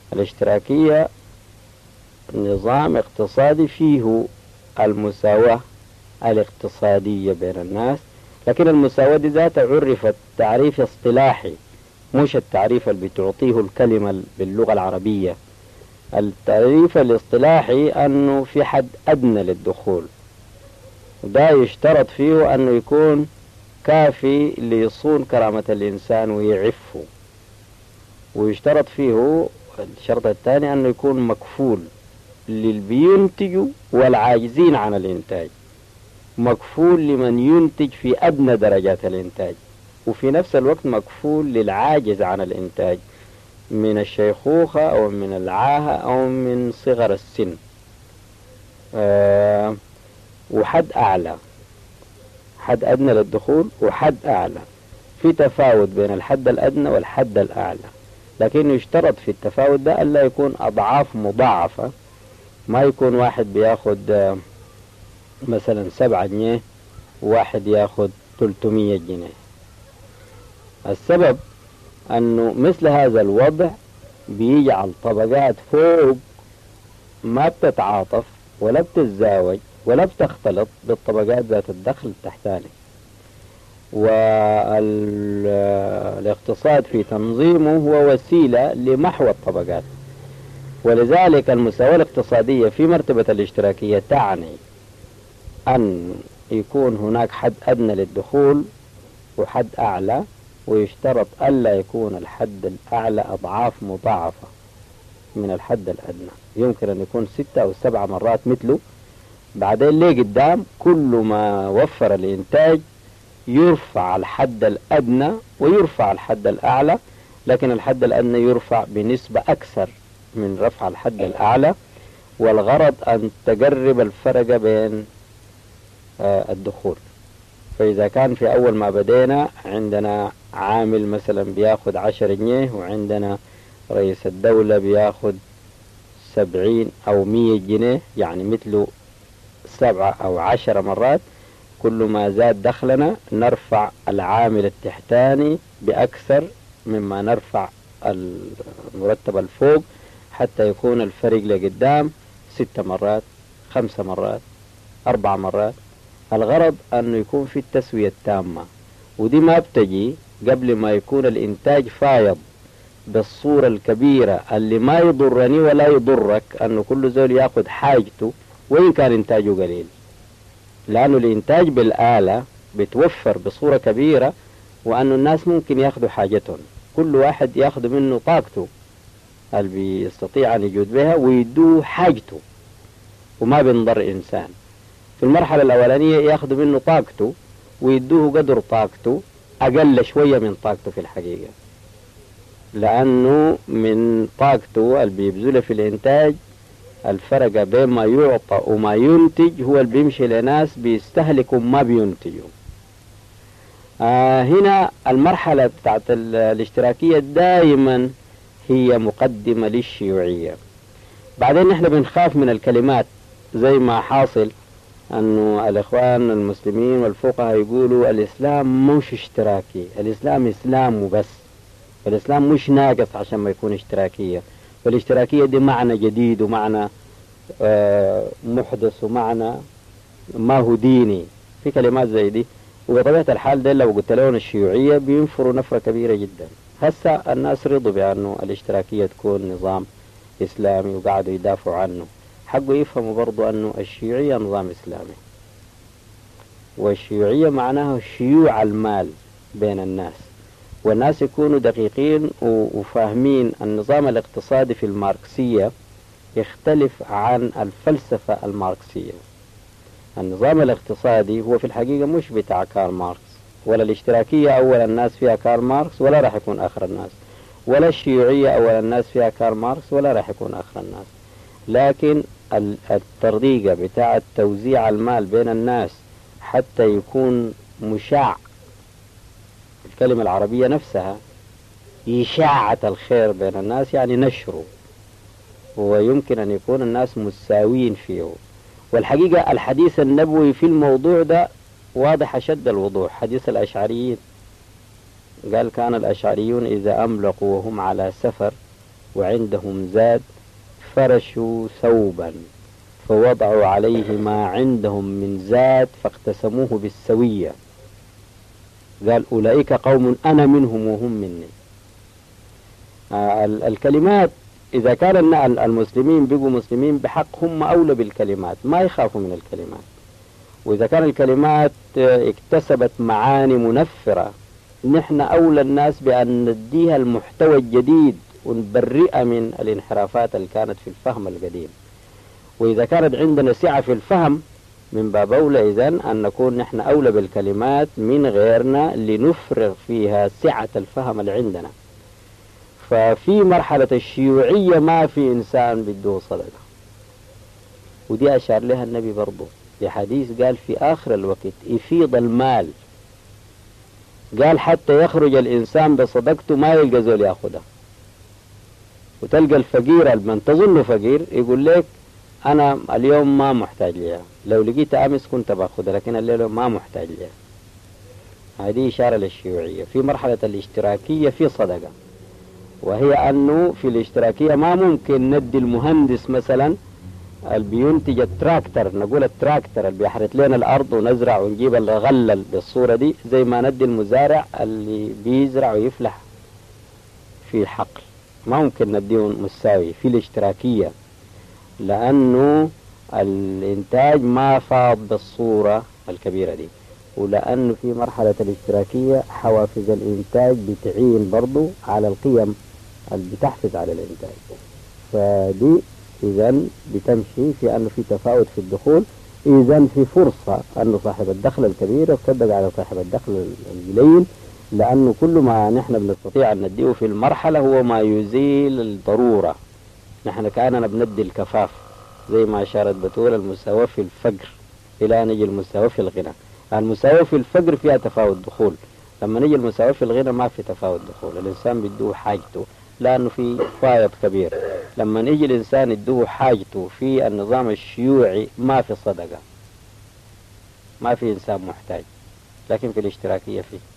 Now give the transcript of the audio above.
الاشتراكية نظام اقتصادي فيه المساواة الاقتصادية بين الناس لكن المساواة دي ذاتها عرفت تعريف اصطلاحي مش التعريف اللي بتعطيه الكلمة باللغة العربية التعريف الاصطلاحي أنه في حد أدنى للدخول وده يشترط فيه أنه يكون كافي ليصون كرامة الإنسان ويعفه ويشترط فيه الشرط الثاني أنه يكون مكفول للبينتجوا والعاجزين عن الإنتاج مكفول لمن ينتج في أدنى درجات الإنتاج وفي نفس الوقت مكفول للعاجز عن الإنتاج من الشيخوخة أو من العاهة أو من صغر السن أه وحد أعلى حد أدنى للدخول وحد أعلى في تفاوت بين الحد الأدنى والحد الأعلى لكن يشترط في التفاوت ده ألا يكون أضعاف مضاعفة ما يكون واحد بياخد آه، مثلا سبعة جنيه وواحد ياخد 300 جنيه السبب أنه مثل هذا الوضع بيجعل طبقات فوق ما بتتعاطف ولا بتتزاوج ولا بتختلط بالطبقات ذات الدخل التحتاني والاقتصاد في تنظيمه هو وسيلة لمحو الطبقات ولذلك المساواة الاقتصادية في مرتبة الاشتراكية تعني أن يكون هناك حد أدنى للدخول وحد أعلى ويشترط ألا يكون الحد الأعلى أضعاف مضاعفة من الحد الأدنى يمكن أن يكون ستة أو سبعة مرات مثله بعدين ليه قدام كل ما وفر الإنتاج يرفع الحد الأدنى ويرفع الحد الأعلى لكن الحد الأدنى يرفع بنسبة أكثر من رفع الحد الأعلى والغرض أن تقرب الفرق بين آه، الدخول فإذا كان في أول ما بدينا عندنا عامل مثلا بياخد عشر جنيه وعندنا رئيس الدولة بياخد سبعين أو مية جنيه يعني مثله سبعة أو عشر مرات كل ما زاد دخلنا نرفع العامل التحتاني بأكثر مما نرفع المرتب الفوق حتى يكون الفرق لقدام ست مرات خمس مرات أربع مرات الغرض أنه يكون في التسوية التامة ودي ما بتجي قبل ما يكون الإنتاج فايض بالصورة الكبيرة اللي ما يضرني ولا يضرك أنه كل زول ياخذ حاجته وإن كان إنتاجه قليل لأنه الإنتاج بالآلة بتوفر بصورة كبيرة وأنه الناس ممكن ياخذوا حاجتهم كل واحد ياخذ منه طاقته اللي بيستطيع أن يجود بها ويدوه حاجته وما بينضر إنسان في المرحلة الأولانية ياخذوا منه طاقته ويدوه قدر طاقته أقل شوية من طاقته في الحقيقة لأنه من طاقته اللي بيبذلها في الإنتاج الفرق بين ما يعطى وما ينتج هو اللي بيمشي لناس بيستهلكوا ما بينتجوا آه هنا المرحلة بتاعت الاشتراكية دائما هي مقدمة للشيوعية بعدين نحن بنخاف من الكلمات زي ما حاصل أنه الإخوان المسلمين والفقهاء يقولوا الإسلام مش اشتراكي الإسلام إسلام وبس الإسلام مش ناقص عشان ما يكون اشتراكية والاشتراكية دي معنى جديد ومعنى آه محدث ومعنى ما هو ديني في كلمات زي دي وبطبيعة الحال ده لو قلت لهم الشيوعية بينفروا نفرة كبيرة جدا هسا الناس رضوا بأنه الاشتراكية تكون نظام إسلامي وقعدوا يدافعوا عنه حقه يفهموا برضو أنه الشيوعية نظام إسلامي والشيوعية معناها شيوع المال بين الناس والناس يكونوا دقيقين وفاهمين النظام الاقتصادي في الماركسية يختلف عن الفلسفة الماركسية النظام الاقتصادي هو في الحقيقة مش بتاع كارل ماركس ولا الاشتراكية أول الناس فيها كارل ماركس ولا راح يكون آخر الناس ولا الشيوعية أول الناس فيها كارل ماركس ولا راح يكون آخر الناس لكن الطريقة بتاعة توزيع المال بين الناس حتى يكون مشاع الكلمة العربية نفسها إشاعة الخير بين الناس يعني نشره ويمكن أن يكون الناس مساوين فيه والحقيقة الحديث النبوي في الموضوع ده واضح أشد الوضوح حديث الأشعريين قال كان الأشعريون إذا أملقوا وهم على سفر وعندهم زاد فرشوا ثوبا فوضعوا عليه ما عندهم من زاد فاقتسموه بالسوية قال أولئك قوم أنا منهم وهم مني آه الكلمات إذا كان المسلمين بقوا مسلمين بحق هم أولى بالكلمات ما يخافوا من الكلمات وإذا كان الكلمات اكتسبت معاني منفرة نحن أولى الناس بأن نديها المحتوى الجديد ونبرئها من الانحرافات اللي كانت في الفهم القديم وإذا كانت عندنا سعة في الفهم من باب أولى إذن أن نكون نحن أولى بالكلمات من غيرنا لنفرغ فيها سعة الفهم اللي عندنا ففي مرحلة الشيوعية ما في إنسان بده صدقة ودي أشار لها النبي برضو بحديث قال في آخر الوقت يفيض المال قال حتى يخرج الإنسان بصدقته ما يلقى زول ياخذها وتلقى الفقير من تظنه فقير يقول لك أنا اليوم ما محتاج لها لو لقيت أمس كنت باخذها لكن الليلة ما محتاج لها هذه إشارة للشيوعية في مرحلة الاشتراكية في صدقة وهي أنه في الاشتراكية ما ممكن ندي المهندس مثلا اللي بينتج التراكتر نقول التراكتر اللي بيحرث لنا الأرض ونزرع ونجيب الغلة بالصورة دي زي ما ندي المزارع اللي بيزرع ويفلح في حقل ما ممكن نديه مساوي في الاشتراكية لأنه الإنتاج ما فاض بالصورة الكبيرة دي ولأنه في مرحلة الاشتراكية حوافز الإنتاج بتعين برضو على القيم اللي بتحفز على الإنتاج فدي إذا بتمشي في أنه في تفاوت في الدخول إذا في فرصة أنه صاحب الدخل الكبير يصدق على صاحب الدخل القليل لأنه كل ما نحن بنستطيع أن نديه في المرحلة هو ما يزيل الضرورة نحن كأننا بندي الكفاف زي ما أشارت بتقول المساواة في الفقر إلى أن يجي المساواة في الغنى المساواة في الفقر فيها تفاوت دخول لما نيجي المساواة في الغنى ما في تفاوت دخول الإنسان بده حاجته لأنه في فائض كبير لما يجي الإنسان يدوه حاجته في النظام الشيوعي ما في صدقة ما في إنسان محتاج لكن في الاشتراكية فيه